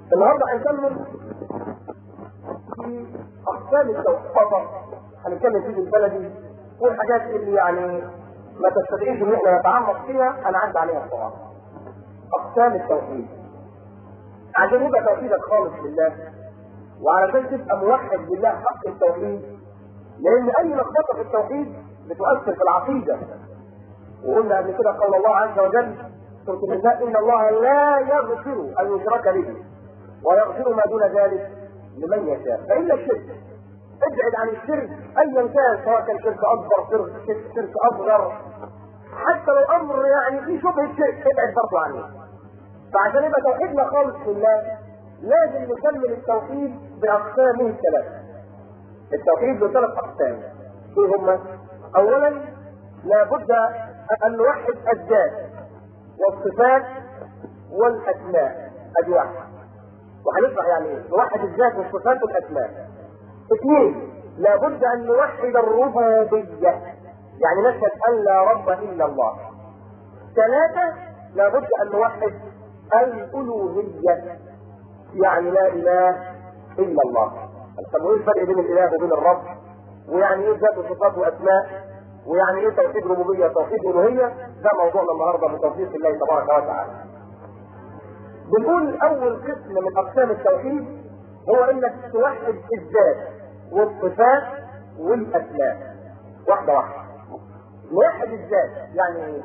النهارده هنكمل في اقسام التوحيد هنتكلم فيه بالبلدي والحاجات اللي يعني ما تستدعيش ان احنا نتعمق فيها انا عدى عليها بسرعه. اقسام التوحيد. عشان يبقى توحيدك خالص لله وعلشان تبقى موحد بالله حق التوحيد لان اي لخبطه في التوحيد بتؤثر في العقيده. وقلنا قبل كده قول الله عز وجل سوره النساء ان الله لا يغفر ان يشرك به ويغفر ما دون ذلك لمن يشاء فالا الشرك ابعد عن الشرك ايا كان سواء كان شرك اكبر شرك شرك اصغر حتى لو امر يعني في شبهه شرك ابعد برضه عنه فعشان يبقى توحيدنا خالص لله لازم نكمل التوحيد باقسامه الثلاثه التوحيد له ثلاث اقسام ايه هم؟ اولا لابد ان نوحد الذات والصفات والاسماء ادي واحد وهنشرح يعني ايه نوحد الذات والصفات والاسماء اثنين لابد ان نوحد الربوبيه يعني نشهد ان لا رب الا الله ثلاثه لابد ان نوحد الالوهيه يعني لا اله الا الله طب ايه الفرق بين الاله وبين الرب ويعني ايه ذات وصفات واسماء ويعني ايه توحيد ربوبيه توحيد الوهيه ده موضوعنا النهارده بتوفيق الله تبارك وتعالى بنقول اول قسم من اقسام التوحيد هو انك توحد الذات والصفات والاسماء واحده واحده نوحد الذات يعني ايه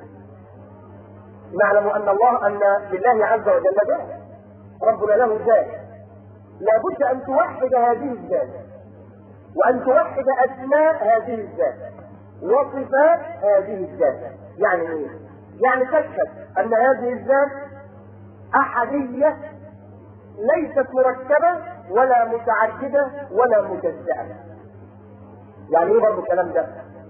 نعلم ان الله ان لله عز وجل ذات ربنا له ذات لابد ان توحد هذه الذات وان توحد اسماء هذه الذات وصفات هذه الذات يعني ايه يعني تشهد ان هذه الذات احديه ليست مركبه ولا متعدده ولا مجزاه يعني ايه برضه الكلام ده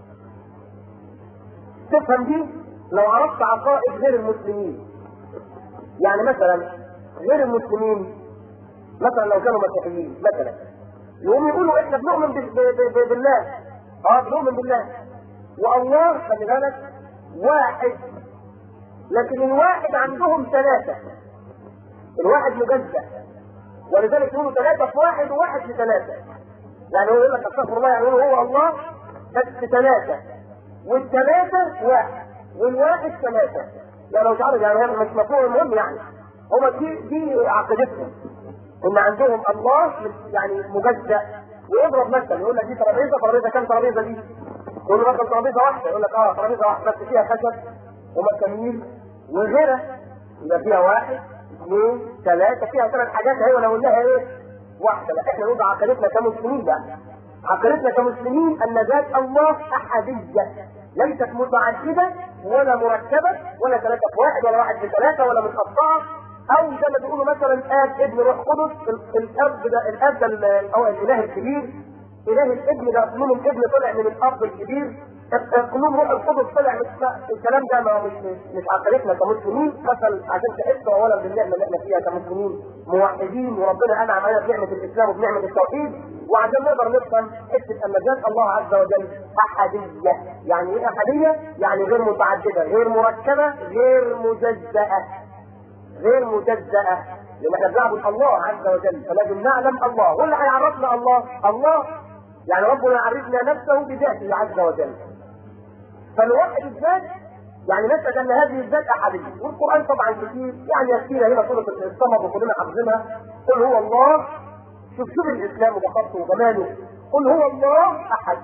تفهم دي لو عرفت عقائد غير المسلمين يعني مثلا غير المسلمين مثلا لو كانوا مسيحيين مثلا يقوموا يقولوا احنا بنؤمن بالله اه بنؤمن بالله والله خلي بالك واحد لكن الواحد عندهم ثلاثة الواحد مجزأ ولذلك يقولوا ثلاثة في واحد وواحد في ثلاثة يعني هو يقول لك استغفر الله يعني هو الله بس ثلاثة والثلاثة واحد والواحد ثلاثة يعني مش عارف يعني مش مفهوم المهم يعني هما دي دي عقيدتهم ان عندهم الله يعني مجزأ ويضرب مثل يقول لك دي ترابيزه ترابيزه كام ترابيزه دي؟ يقول له مثلا ترابيزه واحده يقول لك اه ترابيزه واحده بس فيها خشب ومسامير وغيرها يبقى فيها واحد اثنين ثلاثه فيها ثلاث حاجات اهي ولا قلناها ايه؟ واحده لا احنا نقول عقيدتنا كمسلمين بقى عقيدتنا كمسلمين ان ذات الله احديه ليست متعدده ولا مركبه ولا ثلاثه في واحد ولا واحد في ثلاثه ولا متقطعه او زي ما بيقولوا مثلا اب ابن روح قدس الاب ده الاب ده او الاله الكبير اله الابن ده قانون الابن طلع من الاب الكبير قانون روح القدس طلع من الكلام ده ما مش مش عقيدتنا كمسلمين مثلا عشان تحس اولا بالنعمه اللي احنا فيها كمسلمين موحدين وربنا انعم علينا بنعمه الاسلام وبنعمه التوحيد وعشان نقدر نفهم حته ان ذات الله عز وجل احديه يعني ايه احديه؟ يعني غير متعدده غير مركبه غير مجزاه غير مجزأة لأن احنا بنعبد الله عز وجل فلازم نعلم الله هو اللي هيعرفنا الله الله يعني ربنا يعرفنا نفسه بذاته عز وجل فنوحد الذات يعني نشهد ان هذه الذات احديه والقران طبعا كتير يعني يكفينا هنا سوره الصمد وكلنا حافظينها قل هو الله شوف شوف الاسلام وبساطته وجماله قل هو الله احد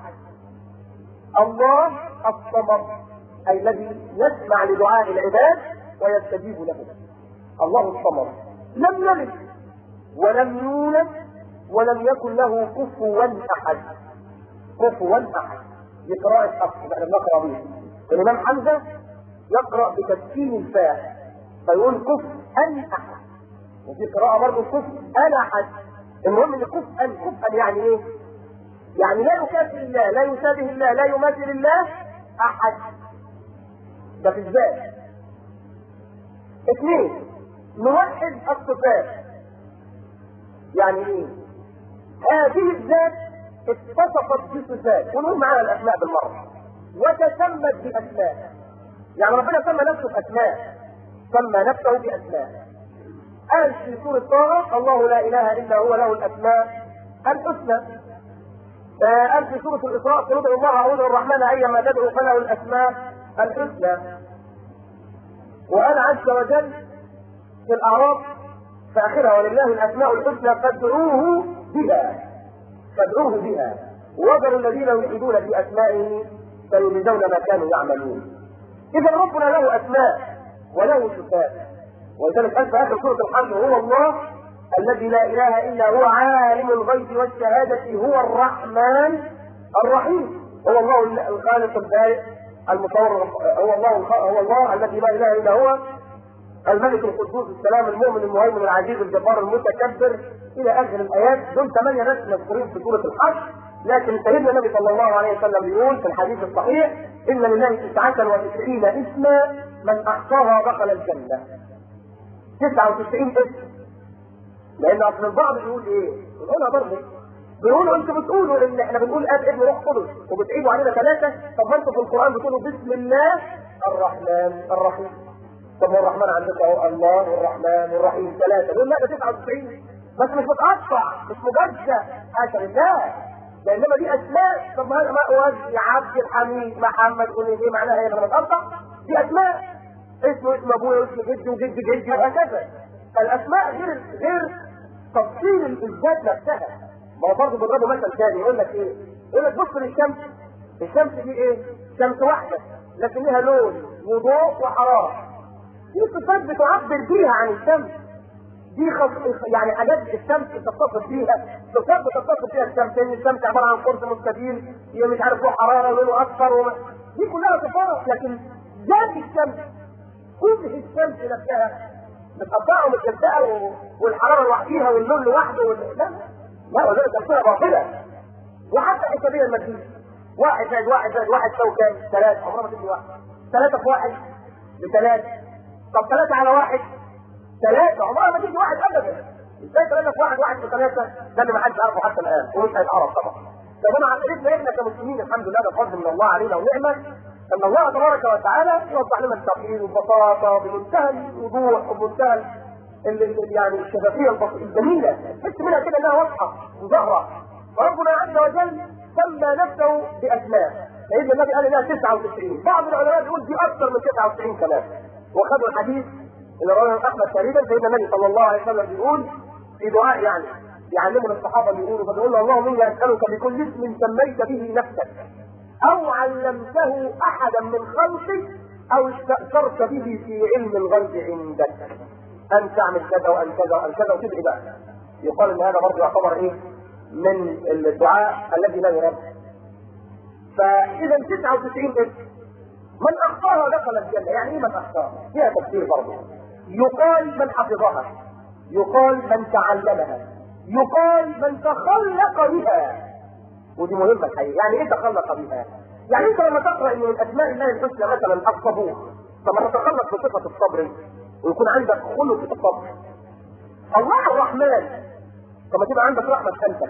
الله الصمد اي الذي يسمع لدعاء العباد ويستجيب لهم الله الصمد لم يلد ولم يولد ولم يكن له كفوا احد كفوا احد دي قراءة حفص احنا بنقرا بيها الامام حمزة يقرأ بتسكين الفاء فيقول كفءا احد وفي قراءة برضه كفءا احد المهم ان كفءا كفءا يعني ايه؟ يعني لا يكافئ الله لا يشابه الله لا يماثل الله احد ده في الذات اثنين نوحد الصفات يعني ايه هذه الذات اتصفت بصفات ونقول معانا الاسماء بالمره وتسمت باسماء يعني ربنا سمى نفسه باسماء سمى نفسه باسماء قال في سورة طه الله لا إله إلا هو له الأسماء الحسنى آه، قال في سورة الإسراء قل ادعوا الله أعوذ الرحمن أيما تدعو فله الأسماء الحسنى وقال عز وجل في الأعراف في آخرها ولله الأسماء الحسنى فادعوه بها فادعوه بها وذروا الذين يلحدون في أسمائه سيجزون ما كانوا يعملون إذا ربنا له أسماء وله صفات ولذلك قال في آخر سورة الحمد هو الله الذي لا اله الا هو عالم الغيب والشهاده هو الرحمن الرحيم هو الله الخالق البارئ المصور هو الله هو الله الذي لا اله الا هو الملك القدوس السلام المؤمن المهيمن العزيز الجبار المتكبر الى اخر الايات دول ثمانيه ناس مذكورين في سوره الحج لكن سيدنا النبي صلى الله عليه وسلم يقول في الحديث الصحيح ان لله تسعه وتسعين اسما من احصاها دخل الجنه 99 اسم لان اصل البعض بيقول ايه؟ بيقولها برضه بيقولوا انتوا بتقولوا ان احنا بنقول اب ابن روح قدس وبتعيدوا علينا ثلاثه طب ما انتوا في القران بتقولوا بسم الله الرحمن الرحيم طب هو الرحمن عندكم اهو الله والرحمن والرحيم ثلاثه دول لا ده 99 بس مش متقطع مش مجزء حاشا لله لانما دي اسماء طب ما هذا وجه عبد الحميد محمد قول ايه معناها ايه لما متقطع دي اسماء اسمه اسم ابويا واسم جدي وجد جدي وهكذا الاسماء غير غير تفصيل الذات نفسها ما هو برضه بيضربوا مثل ثاني يقول لك ايه؟ يقول لك بص للشمس الشمس دي ايه؟ شمس واحده لكن لها لون وضوء وحراره دي صفات بتعبر بيها عن الشمس دي خص... يعني حاجات الشمس بتتصف بيها صفات بتتصف بيها الشمس ان الشمس عباره عن قرص مستدير هي مش عارف له حراره ولونه اصفر وما... دي كلها صفات لكن ذات الشمس كل الشمس نفسها متقطعه ومتجزأه والحراره لوحديها واللون لوحده وال... لا لا وذلك امثله باطله وحتى حسابيه المجنون واحد زائد واحد زائد واحد تساوي كام؟ ثلاثة عمرها ما تدي واحد ثلاثة في واحد بثلاثة طب ثلاثة على واحد ثلاثة عمرها ما تدي واحد أبدا ازاي ثلاثة في واحد واحد في ثلاثة ده اللي ما حدش عارفه حتى الآن ومش هيتعرف طبعا طب انا عقيدتنا احنا كمسلمين الحمد لله ده فضل من الله علينا ونعمة ان الله تبارك وتعالى يوضح لنا التوحيد والبساطة بمنتهى الوضوح وبمنتهى يعني الشفافية الجميلة تحس منها كده انها واضحة وظاهرة فربنا عز وجل سمى نفسه باسماء سيدنا النبي قال انها 99 بعض العلماء بيقول دي اكثر من 99 كمان وخدوا الحديث اللي رواه احمد تقريبا سيدنا النبي صلى الله عليه وسلم بيقول في دعاء يعني يعلمنا الصحابه بيقولوا فبيقول له اللهم اني اسالك بكل اسم سميت به نفسك او علمته احدا من خلقك او استاثرت به في علم الغيب عندك ان تعمل كذا وان كذا وان كذا وتدعي بقى يقال ان هذا برضه يعتبر ايه من الدعاء الذي لا يرد فاذا 99 اسم من اخطاها دخل الجنه يعني ايه من اخطاها فيها تفسير برضه يقال من حفظها يقال من تعلمها يقال من تخلق بها ودي مهمه الحقيقه يعني ايه تخلق بها يعني انت لما تقرا ان من اسماء الله الحسنى مثلا الصبور طب ما تتخلق بصفه الصبر ويكون عندك خلق الصبر الله الرحمن طب ما تبقى عندك رحمه انت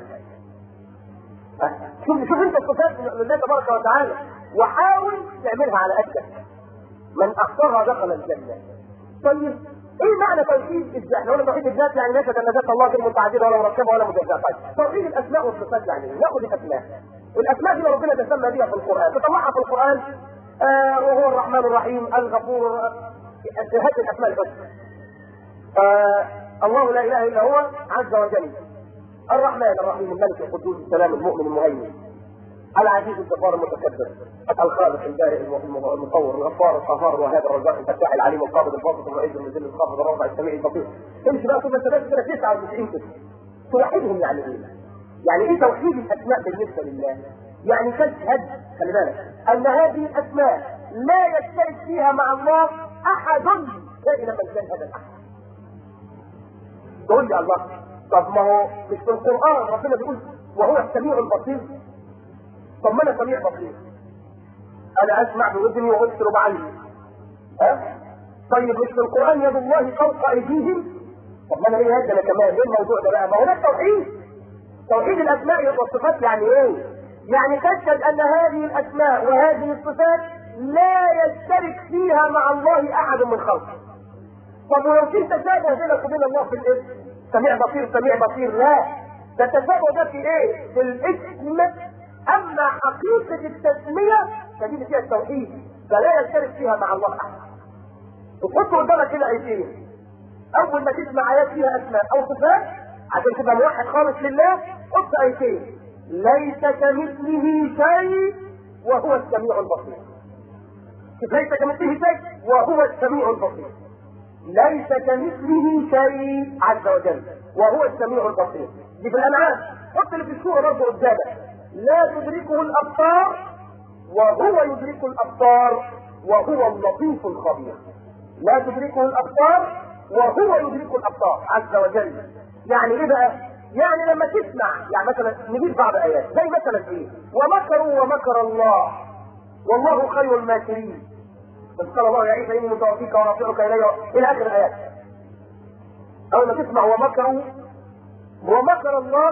شوف شوف انت الصفات لله تبارك وتعالى وحاول تعملها على قدك من اخطرها دخل الجنه طيب ايه معنى توحيد الذات؟ احنا قلنا توحيد الذات يعني ليس ان ذات الله غير متعدده ولا مركبه ولا مجزاه طيب توحيد الاسماء والصفات يعني ايه؟ ناخذ الاسماء الاسماء دي ربنا تسمى بها في القران تطلعها في القران آه وهو الرحمن الرحيم الغفور هذه الاسماء الحسنى آه الله لا اله الا هو عز وجل الرحمن الرحيم الملك القدوس السلام المؤمن المهيمن العزيز الجبار المتكبر الخالق البارئ المصور الغفار القهار الوهاب الرزاق الفتاح العليم القابض الباسط الرئيس المذل الخافض الرافع السميع البصير امشي بقى كل ثلاث كده 99 كده توحدهم يعني ايه؟ يعني ايه توحيد الاسماء بالنسبه لله؟ يعني تشهد خلي بالك ان هذه الاسماء لا يشترك فيها مع الله احد دائما من كان هذا الاحد تقول لي الله طب ما هو مش في القران ربنا بيقول وهو السميع البصير طب ما انا سميع بصير انا اسمع باذني وابصر بعيني ها طيب مش في القران يد الله فوق ايديهم طب ما انا ايه هذا انا كمان ايه الموضوع ده بقى ما هو ده التوحيد توحيد الاسماء والصفات يعني ايه يعني تشهد ان هذه الاسماء وهذه الصفات لا يشترك فيها مع الله احد من خلقه طب ولو في تشابه بينك وبين الله في الاسم سميع بصير سميع بصير لا ده التشابه ده في ايه؟ في الاسم اما حقيقه التسميه فدي فيها التوحيد فلا يشترك فيها مع الله احد وتحط قدامك كده ايتين اول ما تسمع ايات فيها اسماء او صفات عشان تبقى موحد خالص لله حط ايتين ليس كمثله شيء وهو السميع البصير ليس كمثله شيء وهو السميع البصير ليس كمثله شيء عز وجل وهو السميع البصير دي في الانعام حط اللي في السوره برضه قدامك لا تدركه الابصار وهو يدرك الابصار وهو اللطيف الخبير لا تدركه الابصار وهو يدرك الابصار عز وجل يعني ايه بقى يعني لما تسمع يعني مثلا نجيب بعض ايات زي مثلا ايه ومكروا ومكر الله والله خير الماكرين بس قال الله يا عيسى اني متوفيك ورافعك الي الى اخر الايات اول ما تسمع ومكروا ومكر الله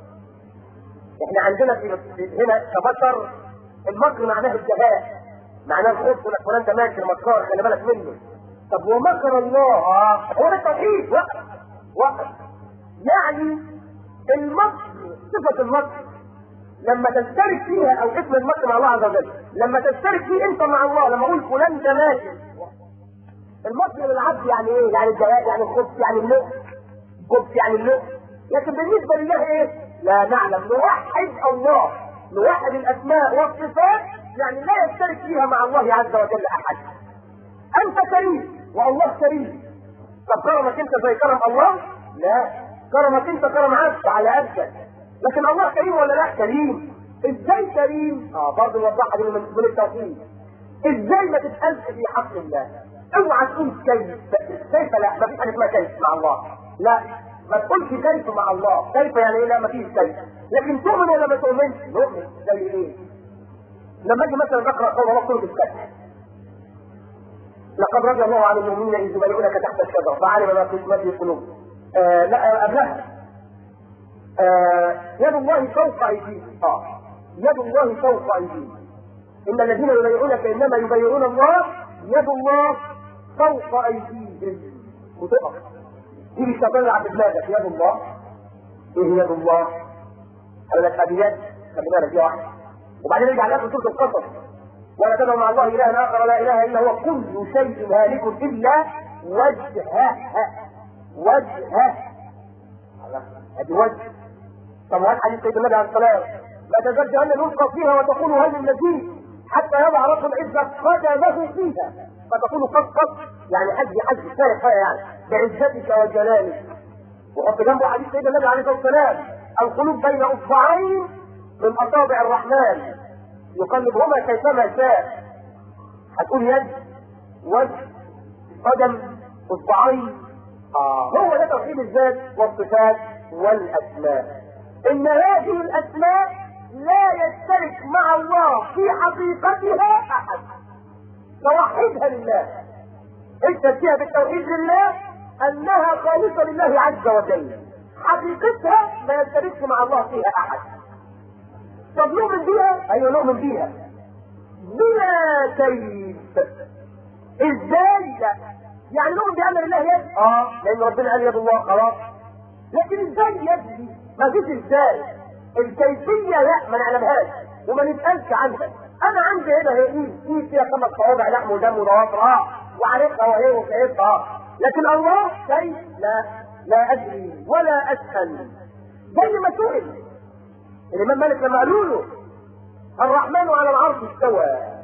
احنا عندنا في هنا كبشر المكر معناه الجهاء معناه الخوف ولا فلان ده ماكر مكار خلي بالك منه طب ومكر الله اه هو ده التوحيد وقف وقف يعني المكر صفة المكر لما تشترك فيها او اسم المكر مع الله عز وجل لما تشترك فيه انت مع الله لما اقول فلان ده ماكر المكر للعبد يعني ايه؟ يعني الجهاء يعني الخبث يعني اللؤم الخبث يعني اللؤم لكن بالنسبة لله ايه؟ لا نعلم نوحد الله نوحد الاسماء والصفات يعني لا يشترك فيها مع الله عز وجل احد انت كريم والله كريم طب كرمك انت زي كرم الله لا كرمك انت كرم عبد على قدك لكن الله كريم ولا لا كريم ازاي كريم اه برضه نوضحها دي من من التوحيد ازاي ما تتقالش في حق الله اوعى تقول كيف كيف لا ما فيش حاجه اسمها كيف مع الله لا ما تقولش كيف مع الله كيف يعني ايه لا ما فيش كيف لكن تؤمن ولا ما تؤمنش نؤمن زي ايه لما اجي مثلا اقرا قول الله سوره الفتح لقد رضي الله عن المؤمنين اذ يبايعونك تحت الشجره فعلم ما في ما في القلوب آه لا قبلها آه يد الله فوق ايديهم اه يد الله فوق ايديهم ان الذين يبايعونك انما يبايعون الله يد الله فوق ايديهم وتقف تيجي الشيطان يلعب بدماغك يد الله ايه يد الله؟ قال لك ادي يد خلي بالك دي واحده وبعدين يرجع لك سوره القصص ولا تدعو مع الله الها اخر لا اله الا هو كل شيء هالك الا وجهه وجهه ادي وجه طب وهل حديث سيدنا النبي عليه الصلاه لا تزال جهنم يلقى فيها وتقول هل من مزيد حتى يضع رب العزه قدمه فيها فتقول قد قد يعني حج حج كفايه كفايه يعني بعزتك وجلالك وحط جنبه حديث سيدنا النبي عليه الصلاه والسلام القلوب بين اصبعين من اصابع الرحمن يقلبهما كيفما شاء هتقول يد وجه قدم اصبعين آه. هو ده توحيد الذات والصفات والاسماء ان هذه الاسماء لا يشترك مع الله في حقيقتها احد توحدها لله انت فيها بالتوحيد لله انها خالصه لله عز وجل حقيقتها ما يشتركش مع الله فيها احد طب نؤمن بيها ايوه نؤمن بيها بلا كيف ازاي لا يعني نؤمن بان لله يد اه لان ربنا قال يد الله خلاص لكن ازاي يد دي ما فيش ازاي الكيفيه لا ما نعلمهاش وما نسالش عنها انا عندي هنا هي ايد ايد فيها خمس صوابع لحم ودم وضوافر اه وعارفها وهي وكيفها اه لكن الله كيف لا لا ادري ولا اسال زي ما سئل الامام مالك لما قالوا له الرحمن على العرش استوى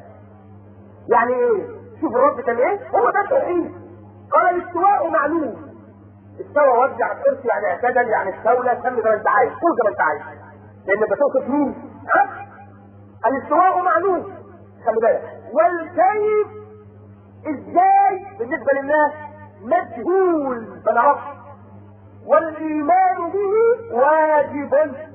يعني ايه شوف الرد كان ايه هو ده التوحيد قال الاستواء معلوم استوى وزع الكرسي يعني اعتدل يعني استولى سمي زي ما انت عايز كل زي ما انت عايز لان بتوصف مين ها الاستواء معلوم خلي بالك والكيف ازاي بالنسبه لله مجهول بلا رفض والايمان به واجب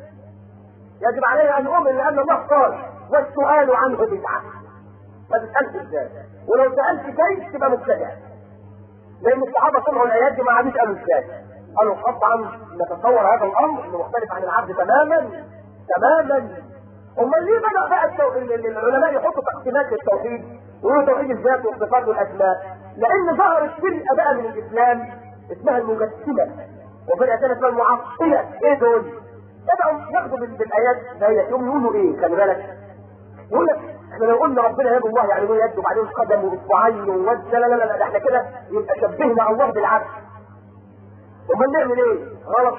يجب علينا ان نؤمن لان الله قال والسؤال عنه بدعه ما تسالش ازاي ولو سالت كيف تبقى مبتدع لان الصحابه سمعوا الايات دي ما عادش قالوا ازاي قالوا طبعا نتصور هذا الامر انه مختلف عن العبد تماما تماما امال ليه بدا بقى التو... العلماء يحطوا تقسيمات للتوحيد ويقولوا توحيد الذات والصفات والاسماء لان ظهرت فرقه بقى من الاسلام اسمها المجسمه وفرقه ثانيه اسمها المعطله ايه دول؟ بداوا ياخدوا بالايات ديت يقوموا يقولوا ايه خلي بالك يقول لك احنا لو قلنا ربنا يد الله يعني له يد وبعدين قدم واصبعين ووجه لا لا لا لا احنا كده يبقى شبهنا الله بالعبد امال نعمل ايه؟ غلط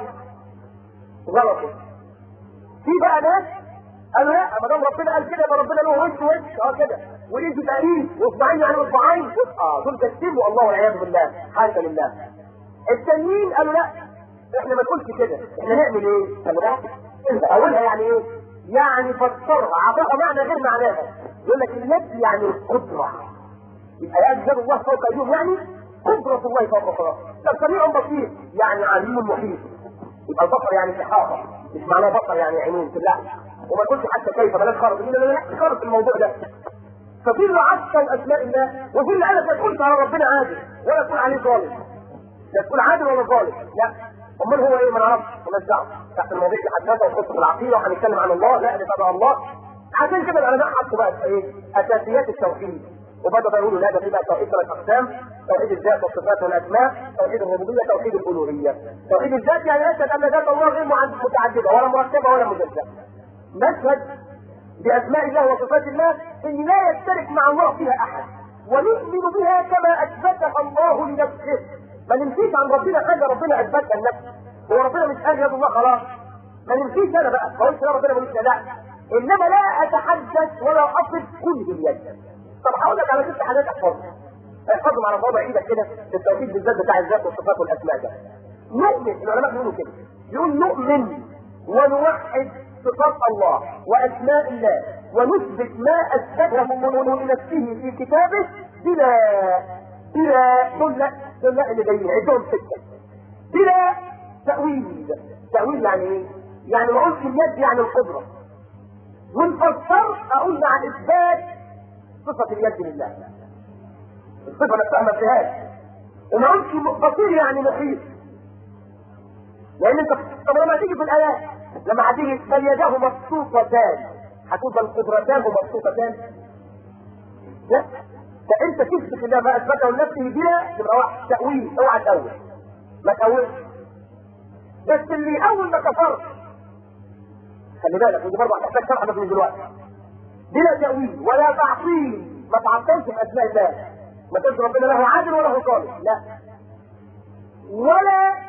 غلط في بقى ناس قالوا لا ما دام ربنا قال كده يبقى ربنا له وش وش اه كده وايد تبقى ايد واصبعين يعني اصبعين اه دول كذبوا الله والعياذ بالله حاشا لله التانيين قالوا لا احنا ما نقولش كده احنا نعمل ايه؟ خلي بالك اولها يعني ايه؟ يعني فسرها اعطاها معنى غير معناها يقول لك اليد يعني القدره يبقى يد الله فوق ايديهم يعني قدرة الله فوق خلاص ده سميع بصير يعني عليم محيط يبقى البصر يعني إحاطة مش معناه بصر يعني عينين لا وما تقولش حتى كيف بلاش خرط لا لا لا خرط الموضوع ده ففي اللي عطل اسماء الله وفي اللي قالك ما تقولش على ربنا عادل ولا تقول عليه ظالم لا تقول عادل ولا ظالم لا امال هو ايه ما نعرفش مالناش دعوه تحت المواضيع دي حداثه وخصوص العقيده وهنتكلم عن الله لا ده تبع الله عشان كده العلماء حطوا بقى ايه اساسيات التوحيد وبدأوا يقولوا لا ده في بقى توحيد ثلاث اقسام توحيد الذات والصفات والاسماء توحيد الربوبيه توحيد الالوهيه توحيد الذات يعني يشهد ان ذات الله غير متعدده ولا مركبه ولا مجزاه نشهد باسماء الله وصفات الله ان لا يشترك مع الله فيها احد ونؤمن بها كما اثبتها الله لنفسه ما نمشيش عن ربنا حاجه ربنا اثبتها لنفسه هو ربنا مش قال يد الله خلاص ما نمشيش انا بقى ما اقولش يا ربنا ملوش لا انما لا اتحدث ولا اصف كل اليد طب هقول لك على ست حاجات احفظها احفظهم على صوابع ايدك كده في التوحيد بالذات بتاع الذات والصفات والاسماء ده نؤمن العلماء بيقولوا كده يقول نؤمن ونوحد صفات الله واسماء الله ونثبت ما اثبته لنفسه في كتابه بلا بلا دول لا دول لا اللي جايين عندهم سته بلا تاويل تاويل يعني ايه؟ يعني ما اقولش اليد يعني القدره ونفسر اقول مع اثبات صفة اليد لله الصفة نفسها ما فيهاش وما قلتش بصير يعني محيط لان انت طب لما تيجي في الايات لما هتيجي بل يداه مبسوطتان هتقول بل قدرتان مبسوطتان لا فانت تثبت الله ما اثبته لنفسه بلا تبقى واحد تاويل اوعى تاول ما تاولش بس اللي اول ما كفرت خلي بالك ودي برضه هتحتاج شرح بس من دلوقتي بلا تأويل ولا تعطيل ما تعطلش في أسماء الله ما تقولش ربنا له عادل وله صالح لا ولا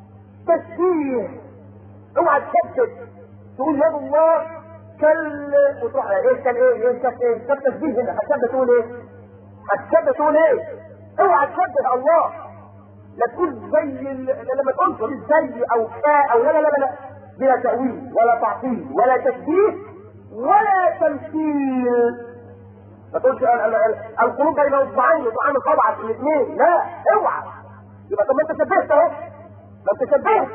تشبيه اوعى تشبه تقول يد الله كال وتروح ايه كان ايه ايه كان ايه كان تشبيه هنا هتشبه تقول ايه هتشبه تقول ايه اوعى تشبه الله لا تقول زي لما تقول مش زي او كا او لا لا لا لا بلا تأويل ولا تعطيل ولا تشبيه ولا تمثيل ما تقولش القلوب بين اصبعين وطعام طبعا الاثنين لا اوعى يبقى طب ما انت شبهت اهو ما انت شبهت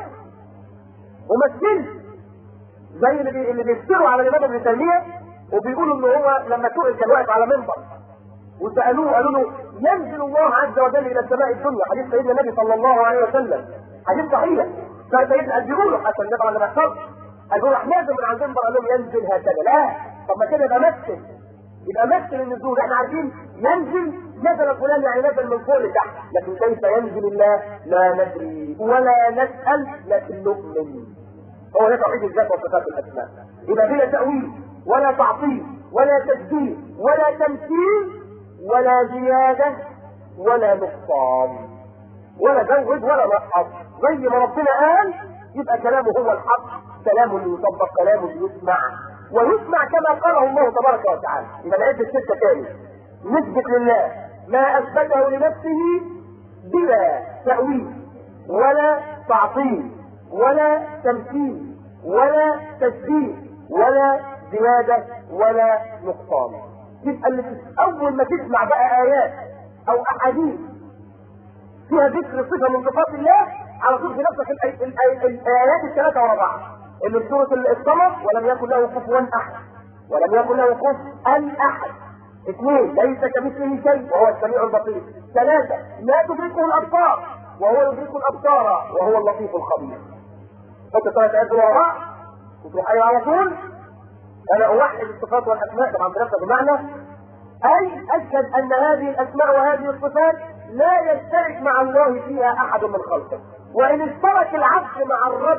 ومثلت زي اللي بي... اللي بيفتروا على الامام ابن تيميه وبيقولوا ان هو لما سئل كان واقف على منبر وسالوه قالوا له ينزل الله عز وجل الى السماء الدنيا حديث سيدنا النبي صلى الله عليه وسلم حديث صحيح كان سيدنا بيقولوا حتى النبي على ما يحصل قالوا راح نازل من عند المنبر قال لهم ينزل هكذا لا طب ما كده يبقى مثل يبقى مثل النزول احنا عارفين ينزل نزل فلان يعني نزل من فوق لتحت لكن كيف ينزل الله لا ندري ولا نسال لكن نؤمن هو ده توحيد الذات وصفات الاسماء يبقى بلا تاويل ولا تعطيل ولا تشبيه ولا تمثيل ولا زياده ولا نقصان ولا زود ولا نقص زي ما ربنا قال يبقى كلامه هو الحق كلام يطبق كلام يسمع ويسمع كما قاله الله تبارك وتعالى يبقى نعد الستة تاني نثبت لله ما اثبته لنفسه بلا تأويل ولا تعطيل ولا تمثيل ولا تشبيه ولا زيادة ولا نقصان يبقى اللي اول ما تسمع بقى ايات او احاديث فيها ذكر صفة من صفات الله على طول في نفسك الايات الثلاثة ورا بعض اللي في سورة القمر ولم يكن له كفوا احد ولم يكن له كفوا احد اثنين ليس كمثله شيء وهو السميع البصير ثلاثة لا تدركه الابصار وهو يدرك الابصار وهو اللطيف الخبير حط ثلاث ايات ورا بعض وتروح ايه على طول انا اوحد الصفات والاسماء طبعا بنفس بمعنى اي اشهد ان هذه الاسماء وهذه الصفات لا يشترك مع الله فيها احد من خلقه وان اشترك العبد مع الرب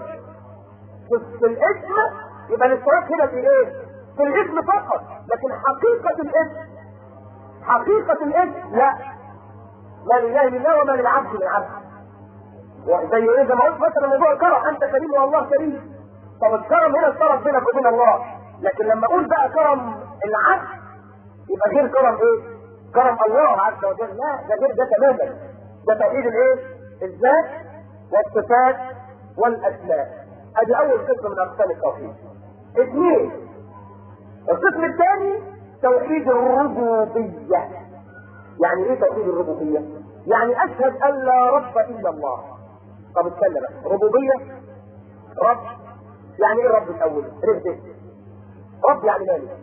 في الاسم يبقى الاشتراك هنا في ايه؟ في الاسم فقط لكن حقيقة الاسم حقيقة الاسم لا ما لله لله وما للعبد للعبد زي ايه زي ما قلت مثلا موضوع كرم انت كريم والله كريم طب الكرم هنا اشترك بينك وبين الله لكن لما اقول بقى كرم العبد يبقى غير كرم ايه؟ كرم الله عز وجل لا ده غير ده تماما ده توحيد الايه؟ الذات والصفات والاسماء ادي اول قسم من اقسام التوحيد اثنين القسم الثاني توحيد الربوبيه يعني ايه توحيد الربوبيه؟ يعني اشهد ان لا رب الا الله طب اتكلم ربوبيه رب يعني ايه رب الاول؟ رب رب يعني مالك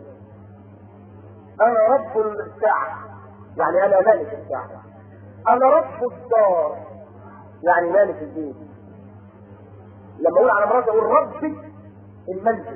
انا رب الساعه يعني انا مالك الساعه انا رب الدار يعني مالك الدين لما اقول على مراتي اقول ربي المنزل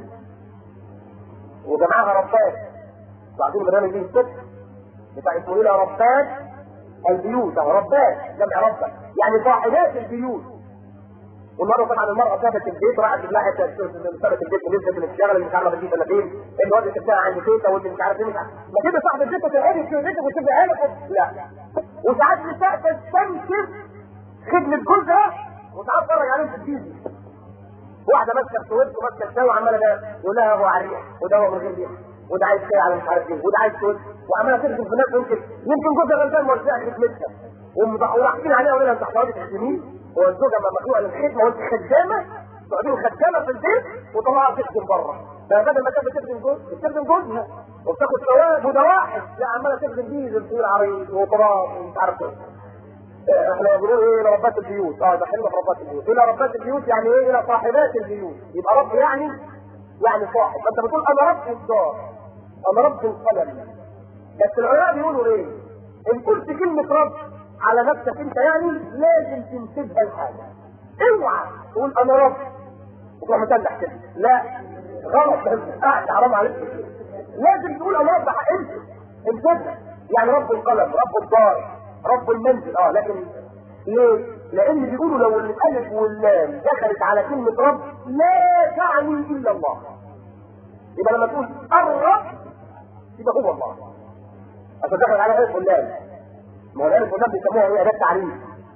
وجمعها ربات بعدين برنامج دي الصبح بتاع اسمه ايه ربات البيوت او ربات جمع ربة يعني صاحبات البيوت والمرة طبعا المرأة سابت البيت راحت تلاقي سابت البيت ونزلت من الشغل اللي مش عارفة تجيب ولا فين الواد بتاعها عند تيتا واللي مش عارف ايه مش عارف ما كده صاحب البيت تتعرف في بيتك وتبقى عارف لا وساعات نساء تستنكر خدمة جوزها وساعات تتفرج عليهم في التيفي واحده ماسكه سويت وماسكه الشاي وعماله ده يقول لها هو على الريح وده هو من غير ريح وده عايز شاي على مش عارف ايه وده عايز سويت وعماله تخدم في ناس يمكن يمكن جوزها غلطان موزع خدمتها وراحين عليها ولا انت حوالي تخدمين هو الزوجه لما مخلوقه للخدمه وانت خدامه تقعدين خدامه في البيت وطلعها تخدم بره ده بدل ما كانت بتخدم جوز بتخدم جوزها وبتاخد ثواب وده واحد لا عماله تخدم ديزل طويل عريض وتراب ومش عارف ايه احنا بنقول ايه الى ربات البيوت اه داخلين في ربات البيوت الى ربات البيوت يعني ايه الى صاحبات البيوت يبقى رب يعني يعني صاحب فانت بتقول انا رب الدار انا رب القلم بس العلماء بيقولوا ايه ان قلت كلمة رب على نفسك انت يعني لازم تنسبها لحاجة اوعى تقول انا رب وتروح متلح كده لا غلط قاعد حرام عليك لازم تقول انا رب انت انسبها يعني رب القلم رب الدار رب المنزل اه لكن ليه؟ لان بيقولوا لو الالف واللام دخلت على كلمة رب لا تعني الا الله يبقى لما تقول الرب يبقى هو الله عشان دخل على الالف واللام ما هو الالف واللام بيسموها ايه اداه تعريف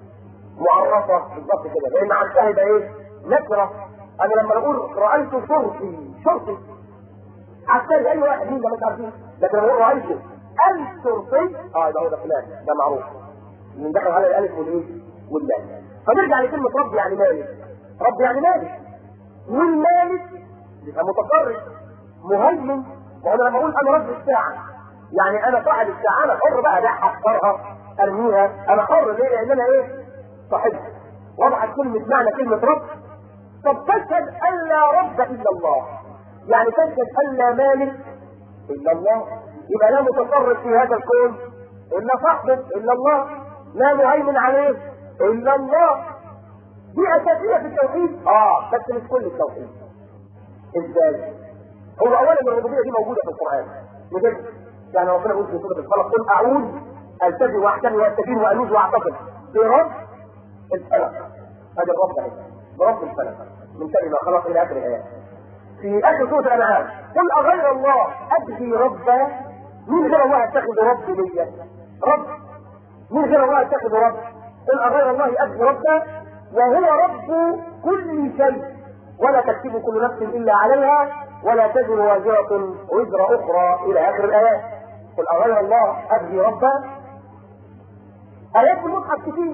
معرفه بالظبط كده لان عكسها يبقى ايه؟ نكره انا لما اقول رايت شرطي شرطي عسكري اي واحد مين ده مش عارفين لكن لما اقول رايته الشرطي اه يبقى هو ده فلان ده معروف من دخل على الالف والايه واللام فنرجع لكلمه رب يعني مالك رب يعني مالك والمالك يبقى متصرف مهيمن وانا لما اقول انا رب الساعه يعني انا صاحب الساعه انا حر بقى ابيعها اختارها ارميها انا حر ليه؟ لان انا ايه؟ صاحبها وضعت كلمه معنى كلمه رب طب تشهد ان لا رب الا الله يعني تشهد ان لا مالك الا الله يبقى لا متصرف في هذا الكون الا صاحبه الا الله لا مهيمن عليه الا الله دي اساسيه في التوحيد اه بس مش كل التوحيد ازاي هو اولا الربوبيه دي موجوده في القران بجد يعني ربنا يقول في سوره الفلق قل اعوذ التزم واحتمي واستكين والوذ واعتصم برب الفلق هذا الرب ده برب الفلق من شر ما خلق الى اخر الايات في اخر سوره الانعام قل اغير الله ابغي ربا مين غير الله يتخذ رب ليا رب مين غير الله يتخذ رب قل اغير الله ابغي ربا وهو رب كل شيء ولا تكتب كل نفس الا عليها ولا تزر وازرة وزر اخرى الى اخر الايات قل اغير الله ابغي ربا ايات المصحف كتير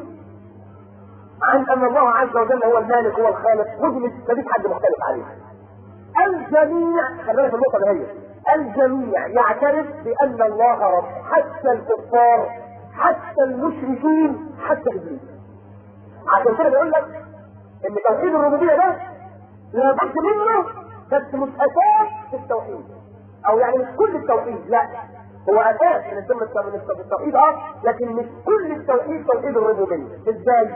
عن ان الله عز وجل هو المالك هو الخالق ودي ما فيش حد مختلف عليه الجميع خلينا في النقطه دي الجميع يعترف بان الله رب حتى الكفار حتى المشركين حتى ابليس عشان كده بيقول لك ان توحيد الربوبيه ده لابد منه بس مش اساس في التوحيد او يعني مش كل التوحيد لا هو اساس من ضمن التوحيد اه لكن مش كل التوحيد توحيد الربوبيه ازاي؟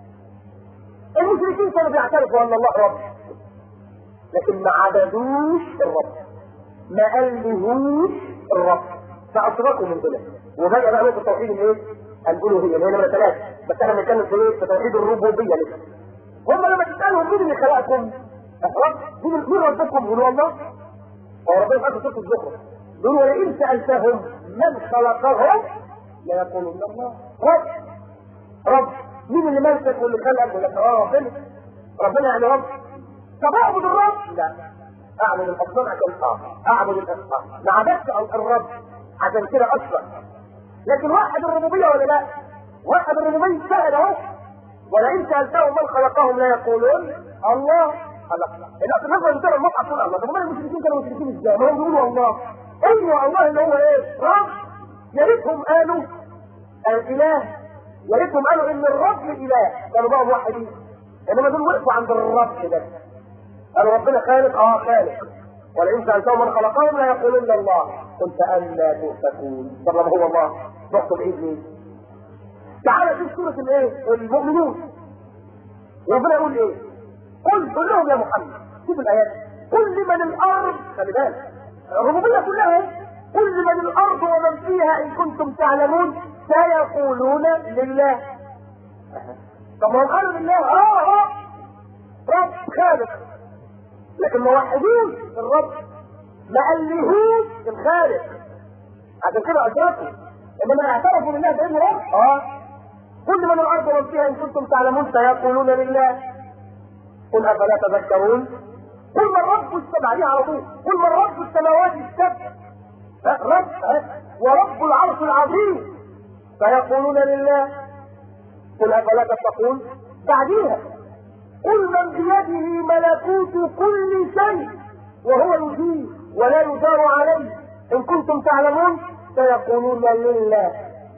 المشركين كانوا بيعترفوا ان الله رب لكن ما عبدوش الرب ما قالهوش الرب فاشركوا من دول وبقى بقى نقطه توحيد الايه؟ الالوهيه اللي هي نمره ثلاثه بس انا بنتكلم في ايه؟ في توحيد الربوبيه لسه هم لما تسالهم مين اللي خلقكم؟ رب مين مين ربكم؟ يقولوا الله هو ربنا في سوره الزخرف يقول ولئن سالتهم من خلقهم ليقولون الله رب رب مين اللي ملكك واللي خلقك؟ يقول لك اه ربنا ربنا يعني رب طب اعبد الرب؟ لا اعبد الاصنام عشان اه اعبد الاصنام ما عبدتش الرب عشان كده اصلا لكن وحد الربوبيه ولا لا؟ وحد الربوبيه سهل اهو ولئن سالتهم من خلقهم لا يقولون الله الله الناس الناس اللي بتقرا المصحف تقول الله طب ما المشركين كانوا مشركين ازاي؟ ما هم بيقولوا الله ايوه الله اللي هو ايه؟ رب يا ريتهم قالوا الاله يا ريتهم قالوا ان الرب اله كانوا بقى موحدين انما دول وقفوا عند الرب ده قالوا ربنا خالق اه خالق ولئن سالتهم من خلقهم لا يقولون الله قل فأنا تؤفكون طب لما هو الله نقطة بعيد مين؟ تعالى شوف سورة الايه؟ المؤمنون ربنا يقول ايه؟ قل قل لهم يا محمد شوف الايات قل لمن الارض خلي بالك الربوبية كلها قل لمن الارض ومن فيها ان كنتم تعلمون سيقولون لله طب ما هم قالوا لله اه اه رب خالق لكن ما وحدوش الرب ما قالهوش الخالق عشان كده اشركوا انما اعترفوا بالله بانه رب اه كل من الارض ومن فيها ان كنتم تعلمون سيقولون لله قل افلا تذكرون قل من رب السماء عليه على طول قل من رب السماوات السبع رب ورب العرش العظيم فيقولون لله قل افلا تتقون بعديها قل من بيده ملكوت كل شيء وهو يجيب ولا يجار عليه ان كنتم تعلمون سيقولون لله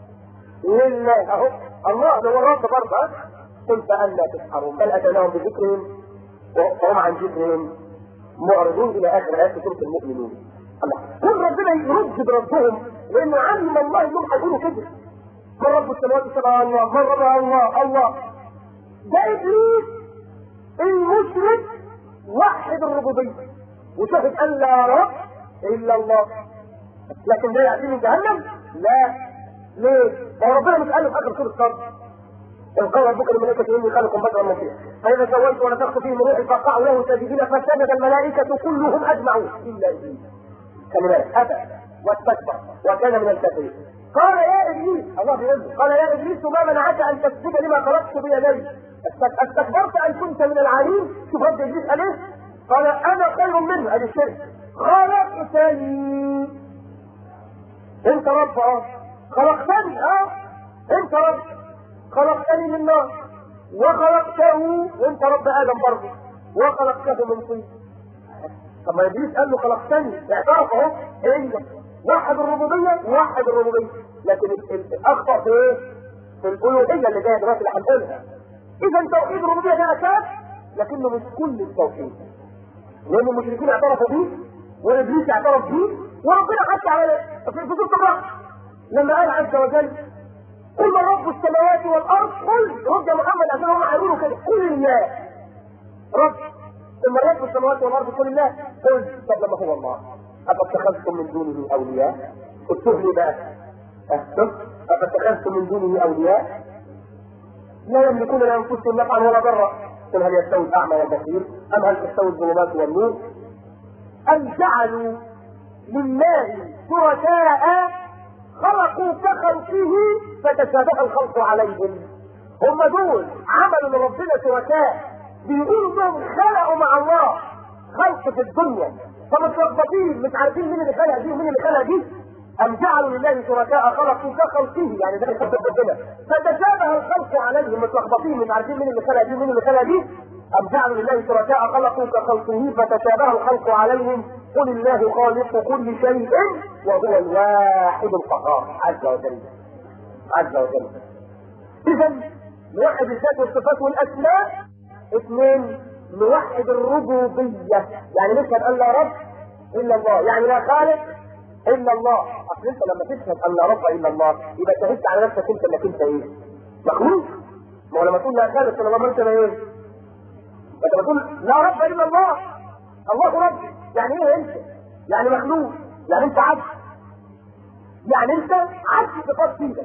لله اهو الله هو الرب برضه قل فأنا تسحرون بل اتيناهم بذكرهم وهم عن ذكرهم معرضون الى اخر ايات سوره المؤمنون الله كل ربنا يرد بربهم لانه علم الله انهم هيقولوا كده من رب السماوات السبع الله من رب الله الله ده ابليس المشرك وحد الربوبيه وشهد ان لا رب الا الله لكن ده ياتي من جهنم لا ليه؟ هو ربنا مش قال في اخر سوره الصبر إن قال ربك للملائكة إني خالق بشرا من طين فإذا سويت ونفخت فيه من روحي فقعوا له ساجدين فسجد الملائكة كلهم أجمعون إلا إبليس كلمات أبى واستكبر وكان من الكافرين قال يا إبليس الله بيقول له قال يا إبليس ما منعك أن تسجد لما خلقت بيدي استكبرت أن كنت من العالين شوف رب إبليس قال إيه قال أنا خير منه أدي الشرك خلقتني أنت رب أه خلقتني أه أنت رب خلقتني من نار وخلقته وانت رب ادم برضه وخلقته من طين طب ما ابليس قال له خلقتني اعترف اهو ايه وحد الربوبيه وحد الربوبيه لكن الاخطا في ايه؟ في الالوهيه اللي جايه دلوقتي اللي هنقولها اذا توحيد الربوبيه ده اساس لكنه مش كل التوحيد لان المشركين اعترفوا بيه وابليس اعترف بيه وربنا حتى على في سوره الرحمن لما قال عز وجل قل من رب السماوات والارض قل رد يا محمد عشان هم هيقولوا كده قل الله رب ثم رب السماوات والارض قل الله قل طب لما هو الله افاتخذتم من دونه اولياء اكتب لي بقى افاتخذتم من دونه اولياء لا يملكون لانفسهم نفعا ولا ضرا قل هل يستوي الاعمى والبصير ام هل تستوي الظلمات والنور ام جعلوا لله شركاء خلقوا كخلقه فتشابه الخلق عليهم هم دول عملوا لربنا شركاء بيقولوا انهم خلقوا مع الله خلق في الدنيا فمتلخبطين مش عارفين مين اللي خلق دي ومين اللي خلق دي ام جعلوا لله شركاء خلقوا كخلقه يعني ده يخبط ربنا فتشابه الخلق عليهم متلخبطين مش عارفين مين اللي خلق دي ومين اللي خلق دي ام جعلوا لله شركاء خلقوا كخلقه فتشابه الخلق عليهم قل الله خالق كل شيء وهو الواحد القهار عز وجل عز وجل اذا نوحد الذات والصفات والاسماء اثنين نوحد الربوبيه يعني نشهد ان لا رب الا الله يعني لا خالق الا الله اصل انت لما تشهد ان لا رب الا الله يبقى شهدت على نفسك انت انك انت ايه مخلوق ما هو لما تقول لا خالق الا الله ما انت ايه انت بتقول لا رب الا الله الله رب يعني ايه انت يعني مخلوق يعني انت عبد يعني انت عبد صفات فيك